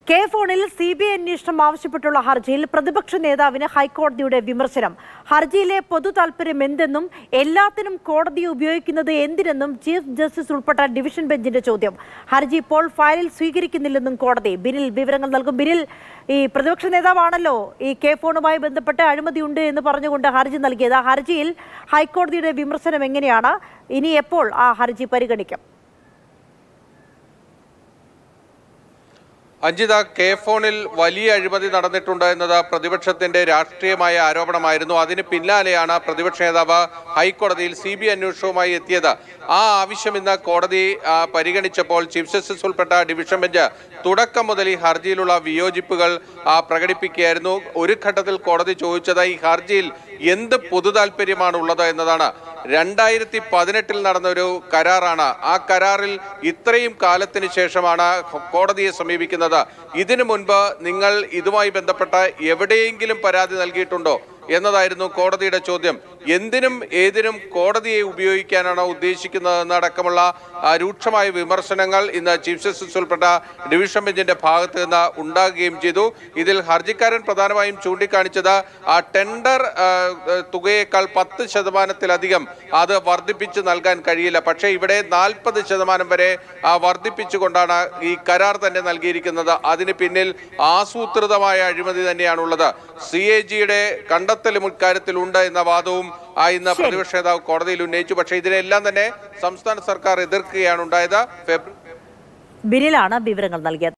K ഫോണിൽ C B I അന്വേഷണം ആവശ്യപ്പെട്ടുള്ള ഹർജിയിൽ പ്രതിപക്ഷ നേതാവിന് ഹൈക്കോടതിയുടെ വിമർശനം ഹർജിയിലെ പൊതു താൽപര്യം എന്തെന്നും എല്ലാത്തിനും കോടതിയെ ഉപയോഗിക്കുന്നത് എന്തിനെന്നും ചീഫ് ജസ്റ്റിസ് ഉൾപ്പെട്ട ഡിവിഷൻ ബെഞ്ചിന്റെ ചോദ്യം ഹർജി ഇപ്പോൾ ഫയലിൽ സ്വീകരിക്കുന്നില്ലെന്നും കോടതി ബിനിൽ വിവരങ്ങൾ നൽകും ബിനിൽ ഈ പ്രതിപക്ഷ നേതാവാണല്ലോ ഈ കെ ഫോണുമായി ബന്ധപ്പെട്ട് അഴിമതിയുണ്ട് എന്ന് പറഞ്ഞുകൊണ്ട് ഹർജി നൽകിയത് ആ ഹർജിയിൽ ഹൈക്കോടതിയുടെ വിമർശനം എങ്ങനെയാണ് ഇനി എപ്പോൾ ആ ഹർജി പരിഗണിക്കും അഞ്ജിത കെ ഫോണിൽ വലിയ അഴിമതി നടന്നിട്ടുണ്ട് എന്നത് പ്രതിപക്ഷത്തിന്റെ രാഷ്ട്രീയമായ ആരോപണമായിരുന്നു അതിന് പിന്നാലെയാണ് പ്രതിപക്ഷ നേതാവ് ഹൈക്കോടതിയിൽ സി ബി അന്വേഷണവുമായി എത്തിയത് ആ ആവശ്യം ഇന്ന് കോടതി ആ, പരിഗണിച്ചപ്പോൾ ചീഫ് ജസ്റ്റിസ് ഉൾപ്പെട്ട ഡിവിഷൻ ബെഞ്ച് തുടക്കം മുതൽ ഈ ഹർജിയിലുള്ള വിയോജിപ്പുകൾ ആ, പ്രകടിപ്പിക്കുകയായിരുന്നു ഒരു ഘട്ടത്തിൽ കോടതി ചോദിച്ചത് ഈ ഹർജിയിൽ എന്ത് പൊതു താല്പര്യമാണ് ഉള്ളത് എന്നതാണ് രണ്ടായിരത്തി പതിനെട്ടിൽ നടന്ന ഒരു കരാറാണ് ആ കരാറിൽ ഇത്രയും കാലത്തിന് ശേഷമാണ് കോടതിയെ സമീപിക്കുന്നത് ഇതിനു മുൻപ് നിങ്ങൾ ഇതുമായി ബന്ധപ്പെട്ട എവിടെയെങ്കിലും പരാതി നൽകിയിട്ടുണ്ടോ എന്നതായിരുന്നു കോടതിയുടെ ചോദ്യം എന്തിനും ഏതിനും കോടതിയെ ഉപയോഗിക്കാനാണ് ഉദ്ദേശിക്കുന്നതെന്നടക്കമുള്ള ആ, രൂക്ഷമായ വിമർശനങ്ങൾ ഇന്ന് ചീഫ് ജസ്റ്റിസ് ഉൾപ്പെട്ട ഡിവിഷൻ ബെഞ്ചിന്റെ ഭാഗത്ത് നിന്ന് ഉണ്ടാകുകയും ചെയ്തു ഇതിൽ ഹർജിക്കാരൻ പ്രധാനമായും ചൂണ്ടിക്കാണിച്ചത് ആ ടെൻഡർ ആ, തുകയേക്കാൾ പത്ത് ശതമാനത്തിലധികം അത് വർദ്ധിപ്പിച്ച് നൽകാൻ കഴിയില്ല പക്ഷേ ഇവിടെ നാൽപ്പത് ശതമാനം വരെ ആ, വർദ്ധിപ്പിച്ചുകൊണ്ടാണ് ഈ കരാർ തന്നെ നൽകിയിരിക്കുന്നത് അതിന് പിന്നിൽ ആസൂത്രിതമായ അഴിമതി തന്നെയാണുള്ളത് സി എ ജിയുടെ കണ്ടെത്തലും ഇക്കാര്യത്തിൽ ഉണ്ട് എന്ന വാദവും ആ ഇന്ന് ശരി. പ്രതിപക്ഷ നേതാവ് കോടതിയിൽ ഉന്നയിച്ചു പക്ഷേ ഇതിനെല്ലാം തന്നെ സംസ്ഥാന സർക്കാർ എതിർക്കുകയാണ് ഉണ്ടായത് ഫെബ്രുവരി ബിനിലാണ് വിവരങ്ങൾ നൽകിയത്